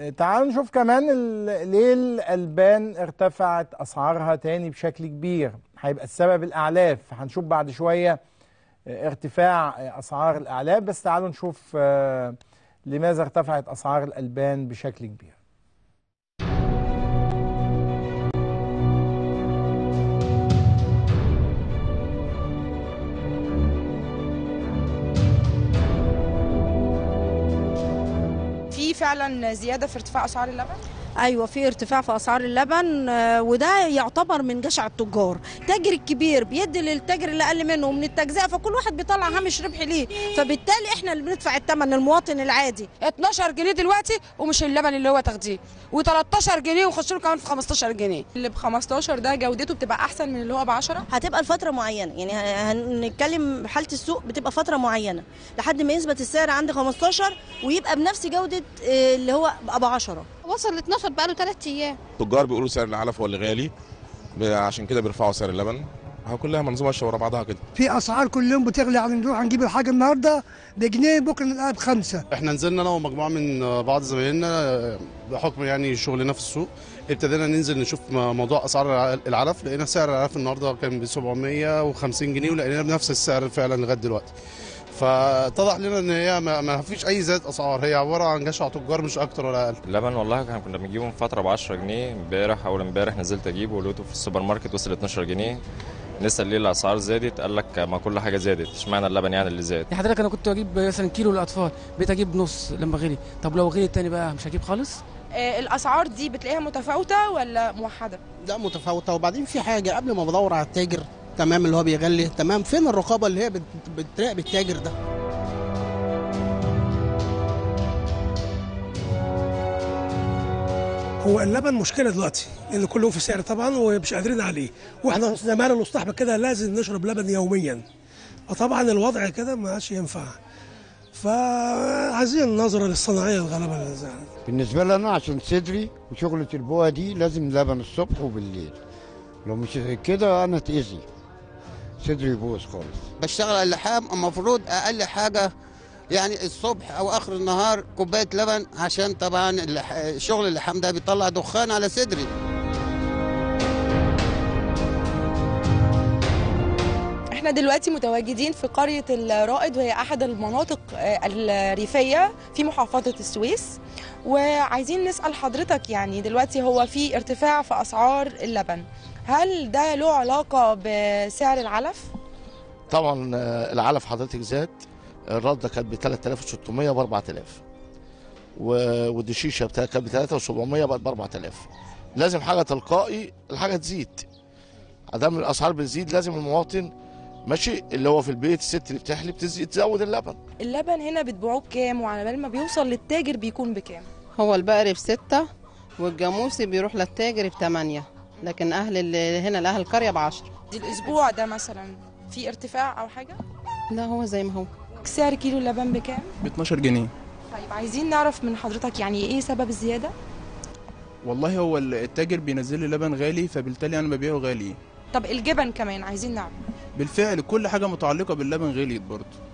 تعالوا نشوف كمان ال- ليه الألبان ارتفعت أسعارها تاني بشكل كبير هيبقى السبب الأعلاف هنشوف بعد شوية ارتفاع أسعار الأعلاف بس تعالوا نشوف آه، لماذا ارتفعت أسعار الألبان بشكل كبير في فعلا زياده في ارتفاع اسعار اللبن ايوه في ارتفاع في اسعار اللبن آه، وده يعتبر من جشع التجار تاجر الكبير بيدي للتاجر اللي اقل منه من التجزئه فكل واحد بيطلع هامش ربح ليه فبالتالي احنا اللي بندفع الثمن المواطن العادي 12 جنيه دلوقتي ومش اللبن اللي هو تاخديه و13 جنيه وخش له كمان في 15 جنيه اللي ب 15 ده جودته بتبقى احسن من اللي هو ب 10 هتبقى لفتره معينه يعني ه- هنتكلم حاله السوق بتبقى فتره معينه لحد ما يثبت السعر عند 15 ويبقى بنفس جوده آه، اللي هو ابو 10 وصل ل 12 بقاله 3 ايام التجار بيقولوا سعر العلف هو اللي غالي ب- عشان كده بيرفعوا سعر اللبن هو كلها منظومه ماشيه ورا بعضها كده في اسعار كل يوم بتغلي يعني نروح نجيب الحاجه النهارده بجنيه بكره نلاقيها بخمسه احنا نزلنا انا ومجموعه من بعض زمايلنا بحكم يعني شغلنا في السوق ابتدينا ننزل نشوف موضوع اسعار العلف لقينا سعر العلف النهارده كان ب 750 جنيه ولقيناه بنفس السعر فعلا لغايه دلوقتي فاتضح لنا ان هي ما, ما فيش اي زياده اسعار هي عباره عن جشع تجار مش اكتر ولا اقل اللبن والله كان كنا بنجيبه من فتره ب 10 جنيه امبارح اول امبارح نزلت اجيبه ولقيته في السوبر ماركت وصل 12 جنيه نسال ليه الاسعار زادت قال لك ما كل حاجه زادت اشمعنى اللبن يعني اللي زاد يا حضرتك انا كنت اجيب مثلا كيلو للاطفال بقيت اجيب نص لما غلي طب لو غلي التاني بقى مش هجيب خالص آه، الاسعار دي بتلاقيها متفاوته ولا موحده لا متفاوته وبعدين في حاجه قبل ما بدور على التاجر تمام اللي هو بيغلي تمام فين الرقابه اللي هي بت- بتراقب التاجر ده هو اللبن مشكله دلوقتي لان كله في سعر طبعا ومش قادرين عليه واحنا زمان المصطلح كده لازم نشرب لبن يوميا فطبعا الوضع كده ما عادش ينفع فعايزين نظره للصناعيه الغلبه اللي زي- بالنسبة لنا عشان صدري وشغلة البوقة دي لازم لبن الصبح وبالليل لو مش كده أنا اتأذي صدري يبوظ خالص بشتغل اللحام المفروض اقل حاجه يعني الصبح او اخر النهار كوبايه لبن عشان طبعا اللح- شغل اللحام ده بيطلع دخان على صدري احنا دلوقتي متواجدين في قرية الرائد وهي أحد المناطق آه، الريفية في محافظة السويس وعايزين نسأل حضرتك يعني دلوقتي هو في ارتفاع في أسعار اللبن هل ده له علاقة بسعر العلف؟ طبعا آه، العلف حضرتك زاد الرده كانت ب 3600 ب 4000 و- والدشيشه بتاعتها كانت ب 3700 بقت ب 4000 لازم حاجه تلقائي الحاجه تزيد ادام الاسعار بتزيد لازم المواطن ماشي اللي هو في البيت الست اللي بتحلب تزيد تزود اللبن اللبن هنا بتبيعوه بكام وعلى بال ما بيوصل للتاجر بيكون بكام؟ هو البقري بستة والجاموسي بيروح للتاجر بتمانية لكن أهل اللي هنا الأهل القرية بعشرة دي الأسبوع ده مثلا في ارتفاع أو حاجة؟ لا هو زي ما هو سعر كيلو اللبن بكام؟ ب 12 جنيه طيب عايزين نعرف من حضرتك يعني ايه سبب الزيادة؟ والله هو التاجر بينزل لي لبن غالي فبالتالي انا ببيعه غالي طب الجبن كمان عايزين نعرف بالفعل كل حاجه متعلقه باللبن غليت برضه